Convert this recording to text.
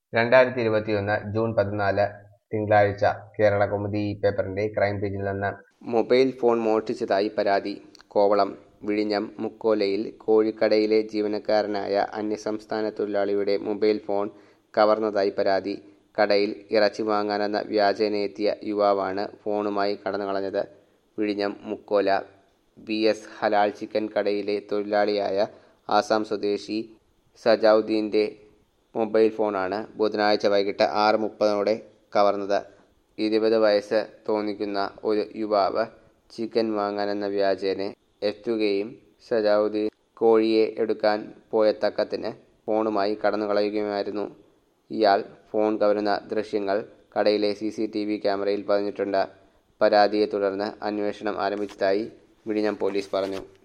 രണ്ടായിരത്തി ഇരുപത്തിയൊന്ന് ജൂൺ പതിനാല് തിങ്കളാഴ്ച കേരള കൗമുദി ഈ പേപ്പറിന്റെ ക്രൈം പേജിൽ നിന്ന് മൊബൈൽ ഫോൺ മോഷ്ടിച്ചതായി പരാതി കോവളം വിഴിഞ്ഞം മുക്കോലയിൽ കോഴിക്കടയിലെ ജീവനക്കാരനായ അന്യസംസ്ഥാന തൊഴിലാളിയുടെ മൊബൈൽ ഫോൺ കവർന്നതായി പരാതി കടയിൽ ഇറച്ചി വാങ്ങാനെന്ന വ്യാജേനയെത്തിയ യുവാവാണ് ഫോണുമായി കടന്നുകളഞ്ഞത് വിഴിഞ്ഞം മുക്കോല ബി എസ് ഹലാൽ ചിക്കൻ കടയിലെ തൊഴിലാളിയായ ആസാം സ്വദേശി സജാവുദ്ദീൻ്റെ മൊബൈൽ ഫോണാണ് ബുധനാഴ്ച വൈകിട്ട് ആറ് മുപ്പതോടെ കവർന്നത് ഇരുപത് വയസ്സ് തോന്നിക്കുന്ന ഒരു യുവാവ് ചിക്കൻ വാങ്ങാനെന്ന വ്യാജേന എത്തുകയും സജാവുദ്ദീൻ കോഴിയെ എടുക്കാൻ പോയ തക്കത്തിന് ഫോണുമായി കടന്നുകളയുകയുമായിരുന്നു ഇയാൾ ഫോൺ കവരുന്ന ദൃശ്യങ്ങൾ കടയിലെ സി സി ടി വി ക്യാമറയിൽ പതിഞ്ഞിട്ടുണ്ട് പരാതിയെ തുടർന്ന് അന്വേഷണം ആരംഭിച്ചതായി വിഴിഞ്ഞം പോലീസ് പറഞ്ഞു